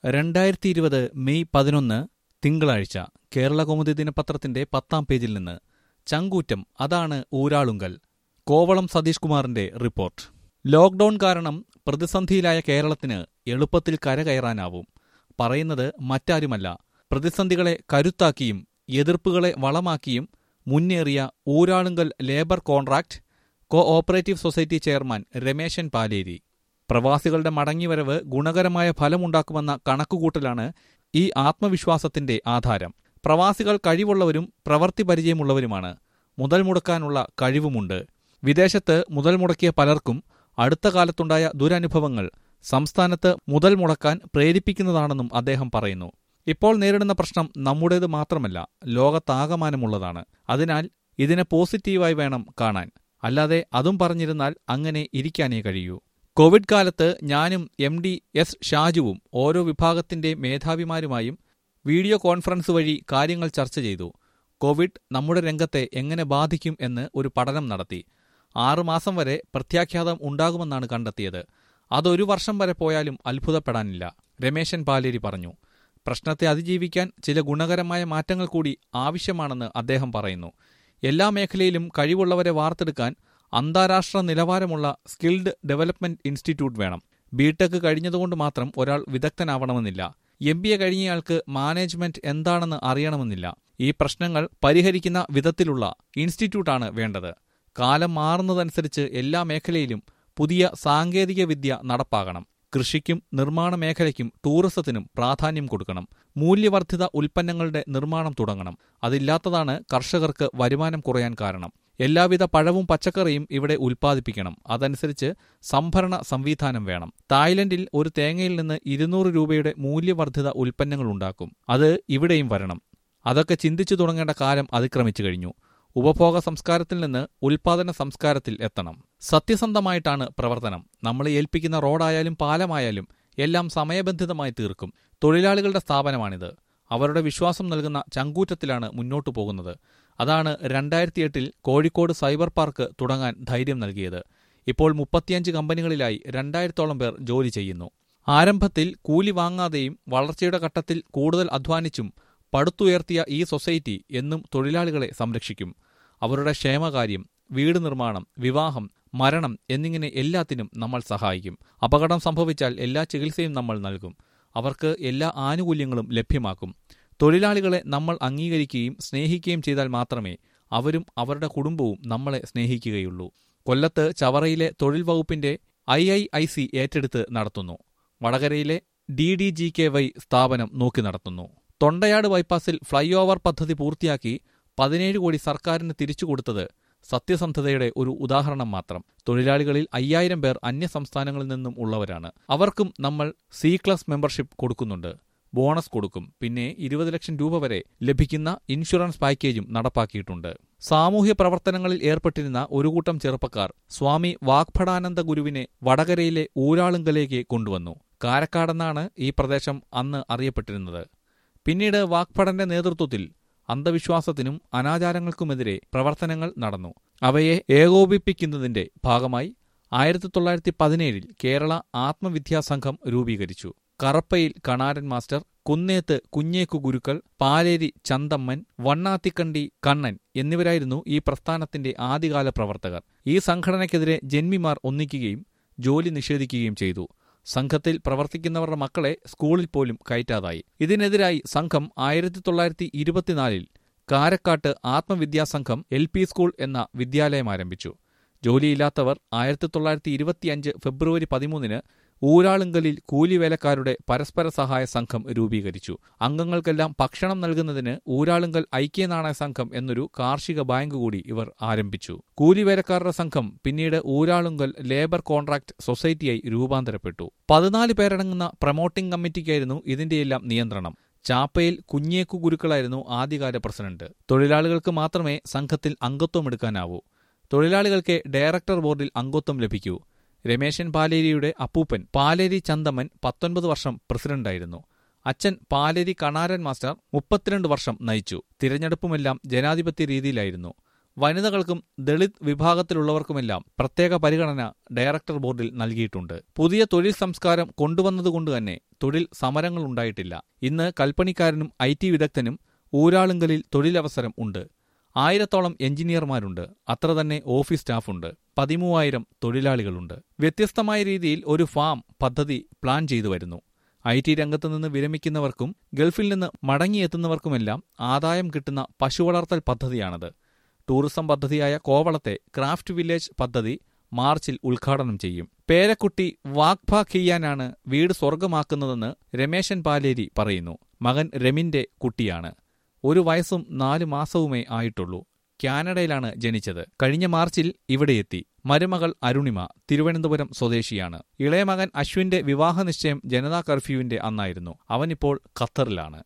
രണ്ടായിരത്തി ഇരുപത് മെയ് പതിനൊന്ന് തിങ്കളാഴ്ച കേരളകൗമുദി ദിനപത്രത്തിന്റെ പത്താം പേജിൽ നിന്ന് ചങ്കൂറ്റം അതാണ് ഊരാളുങ്കൽ കോവളം സതീഷ് കുമാറിന്റെ റിപ്പോർട്ട് ലോക്ഡൌൺ കാരണം പ്രതിസന്ധിയിലായ കേരളത്തിന് എളുപ്പത്തിൽ കരകയറാനാവും പറയുന്നത് മറ്റാരുമല്ല പ്രതിസന്ധികളെ കരുത്താക്കിയും എതിർപ്പുകളെ വളമാക്കിയും മുന്നേറിയ Uralungal labour contract co operative society chairman Rameshan Paleri പ്രവാസികളുടെ മടങ്ങിവരവ് ഗുണകരമായ ഫലമുണ്ടാക്കുമെന്ന കണക്കുകൂട്ടലാണ് ഈ ആത്മവിശ്വാസത്തിന്റെ ആധാരം പ്രവാസികൾ കഴിവുള്ളവരും പ്രവൃത്തി പരിചയമുള്ളവരുമാണ് മുതൽ മുടക്കാനുള്ള കഴിവുമുണ്ട് വിദേശത്ത് മുതൽ മുടക്കിയ പലർക്കും അടുത്ത കാലത്തുണ്ടായ ദുരനുഭവങ്ങൾ സംസ്ഥാനത്ത് മുതൽ മുടക്കാൻ പ്രേരിപ്പിക്കുന്നതാണെന്നും അദ്ദേഹം പറയുന്നു ഇപ്പോൾ നേരിടുന്ന പ്രശ്നം നമ്മുടേത് മാത്രമല്ല ലോകത്താകമാനമുള്ളതാണ് അതിനാൽ ഇതിനെ പോസിറ്റീവായി വേണം കാണാൻ അല്ലാതെ അതും പറഞ്ഞിരുന്നാൽ അങ്ങനെ ഇരിക്കാനേ കഴിയൂ കോവിഡ് കാലത്ത് ഞാനും എം ഡി എസ് ഷാജുവും ഓരോ വിഭാഗത്തിന്റെ മേധാവിമാരുമായും വീഡിയോ കോൺഫറൻസ് വഴി കാര്യങ്ങൾ ചർച്ച ചെയ്തു കോവിഡ് നമ്മുടെ രംഗത്തെ എങ്ങനെ ബാധിക്കും എന്ന് ഒരു പഠനം നടത്തി ആറുമാസം വരെ പ്രത്യാഘാതം ഉണ്ടാകുമെന്നാണ് കണ്ടെത്തിയത് അതൊരു വർഷം വരെ പോയാലും അത്ഭുതപ്പെടാനില്ല രമേശൻ പാലേരി പറഞ്ഞു പ്രശ്നത്തെ അതിജീവിക്കാൻ ചില ഗുണകരമായ മാറ്റങ്ങൾ കൂടി ആവശ്യമാണെന്ന് അദ്ദേഹം പറയുന്നു എല്ലാ മേഖലയിലും കഴിവുള്ളവരെ വാർത്തെടുക്കാൻ അന്താരാഷ്ട്ര നിലവാരമുള്ള സ്കിൽഡ് ഡെവലപ്മെന്റ് ഇൻസ്റ്റിറ്റ്യൂട്ട് വേണം ബിടെക് കഴിഞ്ഞതുകൊണ്ട് മാത്രം ഒരാൾ വിദഗ്ധനാവണമെന്നില്ല എം ബി എ കഴിഞ്ഞയാൾക്ക് മാനേജ്മെന്റ് എന്താണെന്ന് അറിയണമെന്നില്ല ഈ പ്രശ്നങ്ങൾ പരിഹരിക്കുന്ന വിധത്തിലുള്ള ഇൻസ്റ്റിറ്റ്യൂട്ടാണ് വേണ്ടത് കാലം മാറുന്നതനുസരിച്ച് എല്ലാ മേഖലയിലും പുതിയ സാങ്കേതിക വിദ്യ നടപ്പാകണം കൃഷിക്കും നിർമ്മാണ മേഖലയ്ക്കും ടൂറിസത്തിനും പ്രാധാന്യം കൊടുക്കണം മൂല്യവർദ്ധിത ഉൽപ്പന്നങ്ങളുടെ നിർമ്മാണം തുടങ്ങണം അതില്ലാത്തതാണ് കർഷകർക്ക് വരുമാനം കുറയാൻ കാരണം എല്ലാവിധ പഴവും പച്ചക്കറിയും ഇവിടെ ഉൽപ്പാദിപ്പിക്കണം അതനുസരിച്ച് സംഭരണ സംവിധാനം വേണം തായ്ലൻഡിൽ ഒരു തേങ്ങയിൽ നിന്ന് ഇരുന്നൂറ് രൂപയുടെ മൂല്യവർദ്ധിത ഉൽപ്പന്നങ്ങൾ ഉണ്ടാക്കും അത് ഇവിടെയും വരണം അതൊക്കെ ചിന്തിച്ചു തുടങ്ങേണ്ട കാലം അതിക്രമിച്ചു കഴിഞ്ഞു ഉപഭോഗ സംസ്കാരത്തിൽ നിന്ന് ഉൽപാദന സംസ്കാരത്തിൽ എത്തണം സത്യസന്ധമായിട്ടാണ് പ്രവർത്തനം നമ്മളെ ഏൽപ്പിക്കുന്ന റോഡായാലും പാലമായാലും എല്ലാം സമയബന്ധിതമായി തീർക്കും തൊഴിലാളികളുടെ സ്ഥാപനമാണിത് അവരുടെ വിശ്വാസം നൽകുന്ന ചങ്കൂറ്റത്തിലാണ് മുന്നോട്ടു പോകുന്നത് അതാണ് രണ്ടായിരത്തി എട്ടിൽ കോഴിക്കോട് സൈബർ പാർക്ക് തുടങ്ങാൻ ധൈര്യം നൽകിയത് ഇപ്പോൾ മുപ്പത്തിയഞ്ച് കമ്പനികളിലായി രണ്ടായിരത്തോളം പേർ ജോലി ചെയ്യുന്നു ആരംഭത്തിൽ കൂലി വാങ്ങാതെയും വളർച്ചയുടെ ഘട്ടത്തിൽ കൂടുതൽ അധ്വാനിച്ചും പടുത്തുയർത്തിയ ഈ സൊസൈറ്റി എന്നും തൊഴിലാളികളെ സംരക്ഷിക്കും അവരുടെ ക്ഷേമകാര്യം വീട് നിർമ്മാണം വിവാഹം മരണം എന്നിങ്ങനെ എല്ലാത്തിനും നമ്മൾ സഹായിക്കും അപകടം സംഭവിച്ചാൽ എല്ലാ ചികിത്സയും നമ്മൾ നൽകും അവർക്ക് എല്ലാ ആനുകൂല്യങ്ങളും ലഭ്യമാക്കും തൊഴിലാളികളെ നമ്മൾ അംഗീകരിക്കുകയും സ്നേഹിക്കുകയും ചെയ്താൽ മാത്രമേ അവരും അവരുടെ കുടുംബവും നമ്മളെ സ്നേഹിക്കുകയുള്ളൂ കൊല്ലത്ത് ചവറയിലെ തൊഴിൽ വകുപ്പിന്റെ ഐ ഐ ഐ സി ഏറ്റെടുത്ത് നടത്തുന്നു വടകരയിലെ D D G K Y സ്ഥാപനം നോക്കി നടത്തുന്നു തൊണ്ടയാട് ബൈപ്പാസിൽ ഫ്ളൈ ഓവർ പദ്ധതി പൂർത്തിയാക്കി പതിനേഴ് കോടി സർക്കാരിന് തിരിച്ചു കൊടുത്തത് സത്യസന്ധതയുടെ ഒരു ഉദാഹരണം മാത്രം തൊഴിലാളികളിൽ അയ്യായിരം പേർ അന്യ സംസ്ഥാനങ്ങളിൽ നിന്നും ഉള്ളവരാണ് അവർക്കും നമ്മൾ സി ക്ലാസ് മെമ്പർഷിപ്പ് കൊടുക്കുന്നുണ്ട് ബോണസ് കൊടുക്കും പിന്നെ ഇരുപത് ലക്ഷം രൂപ വരെ ലഭിക്കുന്ന ഇൻഷുറൻസ് പാക്കേജും നടപ്പാക്കിയിട്ടുണ്ട് സാമൂഹ്യ പ്രവർത്തനങ്ങളിൽ ഏർപ്പെട്ടിരുന്ന ഒരു കൂട്ടം ചെറുപ്പക്കാർ സ്വാമി വാഗ്ഭടാനന്ദ ഗുരുവിനെ വടകരയിലെ ഊരാളുങ്കലേക്ക് കൊണ്ടുവന്നു കാരക്കാടെന്നാണ് ഈ പ്രദേശം അന്ന് അറിയപ്പെട്ടിരുന്നത് പിന്നീട് വാഗ്ഭടന്റെ നേതൃത്വത്തിൽ അന്ധവിശ്വാസത്തിനും അനാചാരങ്ങൾക്കുമെതിരെ പ്രവർത്തനങ്ങൾ നടന്നു അവയെ ഏകോപിപ്പിക്കുന്നതിന്റെ ഭാഗമായി ആയിരത്തി തൊള്ളായിരത്തി പതിനേഴിൽ കേരള ആത്മവിദ്യാസംഘം രൂപീകരിച്ചു കറപ്പയിൽ കണാരൻ മാസ്റ്റർ കുന്നേത്ത് കുഞ്ഞേക്കു ഗുരുക്കൾ പാലേരി ചന്തമ്മൻ വണ്ണാത്തിക്കണ്ടി കണ്ണൻ എന്നിവരായിരുന്നു ഈ പ്രസ്ഥാനത്തിന്റെ ആദ്യകാല പ്രവർത്തകർ ഈ സംഘടനയ്ക്കെതിരെ ജന്മിമാർ ഒന്നിക്കുകയും ജോലി നിഷേധിക്കുകയും ചെയ്തു സംഘത്തിൽ പ്രവർത്തിക്കുന്നവരുടെ മക്കളെ സ്കൂളിൽ പോലും കയറ്റാതായി ഇതിനെതിരായി സംഘം ആയിരത്തി തൊള്ളായിരത്തി ഇരുപത്തിനാലിൽ Karakkad Atmavidyasangham L P school എന്ന വിദ്യാലയം ആരംഭിച്ചു ജോലിയില്ലാത്തവർ ആയിരത്തി തൊള്ളായിരത്തി ഇരുപത്തിയഞ്ച് ഫെബ്രുവരി പതിമൂന്നിന് ഊരാളുങ്കലിൽ കൂലിവേലക്കാരുടെ പരസ്പര സഹായ സംഘം രൂപീകരിച്ചു അംഗങ്ങൾക്കെല്ലാം ഭക്ഷണം നൽകുന്നതിന് ഊരാളുങ്കൽ ഐക്യനാണയ സംഘം എന്നൊരു കാർഷിക ബാങ്ക് കൂടി ഇവർ ആരംഭിച്ചു കൂലിവേലക്കാരുടെ സംഘം പിന്നീട് ഊരാളുങ്കൽ ലേബർ കോൺട്രാക്ട് സൊസൈറ്റിയായി രൂപാന്തരപ്പെട്ടു പതിനാല് പേരടങ്ങുന്ന പ്രമോട്ടിംഗ് കമ്മിറ്റിക്കായിരുന്നു ഇതിന്റെയെല്ലാം നിയന്ത്രണം ചാപ്പയിൽ കുഞ്ഞേക്കു ഗുരുക്കളായിരുന്നു ആദ്യകാല പ്രസിഡന്റ് തൊഴിലാളികൾക്ക് മാത്രമേ സംഘത്തിൽ അംഗത്വം എടുക്കാനാവൂ തൊഴിലാളികൾക്ക് ഡയറക്ടർ ബോർഡിൽ അംഗത്വം ലഭിക്കൂ രമേശൻ പാലേരിയുടെ അപ്പൂപ്പൻ പാലേരി ചന്തമൻ പത്തൊൻപത് വർഷം പ്രസിഡന്റായിരുന്നു അച്ഛൻ പാലേരി കണാരൻ മാസ്റ്റർ മുപ്പത്തിരണ്ട് വർഷം നയിച്ചു തിരഞ്ഞെടുപ്പുമെല്ലാം ജനാധിപത്യ രീതിയിലായിരുന്നു വനിതകൾക്കും ദളിത് വിഭാഗത്തിലുള്ളവർക്കുമെല്ലാം പ്രത്യേക പരിഗണന ഡയറക്ടർ ബോർഡിൽ നൽകിയിട്ടുണ്ട് പുതിയ തൊഴിൽ സംസ്കാരം കൊണ്ടുവന്നതുകൊണ്ട് തന്നെ തൊഴിൽ സമരങ്ങൾ ഉണ്ടായിട്ടില്ല ഇന്ന് കൽപ്പണിക്കാരനും ഐ ടി വിദഗ്ധനും ഊരാളുങ്കലിൽ തൊഴിലവസരം ഉണ്ട് ആയിരത്തോളം എഞ്ചിനീയർമാരുണ്ട് അത്ര തന്നെ ഓഫീസ് സ്റ്റാഫുണ്ട് പതിമൂവായിരം തൊഴിലാളികളുണ്ട് വ്യത്യസ്തമായ രീതിയിൽ ഒരു ഫാം പദ്ധതി പ്ലാൻ ചെയ്തു വരുന്നു ഐ ടി രംഗത്ത് നിന്ന് വിരമിക്കുന്നവർക്കും ഗൾഫിൽ നിന്ന് മടങ്ങിയെത്തുന്നവർക്കുമെല്ലാം ആദായം കിട്ടുന്ന പശുവളർത്തൽ പദ്ധതിയാണത് ടൂറിസം പദ്ധതിയായ കോവളത്തെ ക്രാഫ്റ്റ് വില്ലേജ് പദ്ധതി മാർച്ചിൽ ഉദ്ഘാടനം ചെയ്യും പേരക്കുട്ടി വാഗ്ഭ കിയ്യാനാണ് വീട് സ്വർഗമാക്കുന്നതെന്ന് രമേശൻ പാലേരി പറയുന്നു മകൻ രമിന്റെ കുട്ടിയാണ് ഒരു വയസ്സും നാലു മാസവുമേ ആയിട്ടുള്ളൂ കാനഡയിലാണ് ജനിച്ചത് കഴിഞ്ഞ മാർച്ചിൽ ഇവിടെയെത്തി മരുമകൾ അരുണിമ തിരുവനന്തപുരം സ്വദേശിയാണ് ഇളയമകൻ അശ്വിന്റെ വിവാഹ നിശ്ചയം ജനതാ കർഫ്യൂവിന്റെ അന്നായിരുന്നു അവനിപ്പോൾ ഖത്തറിലാണ്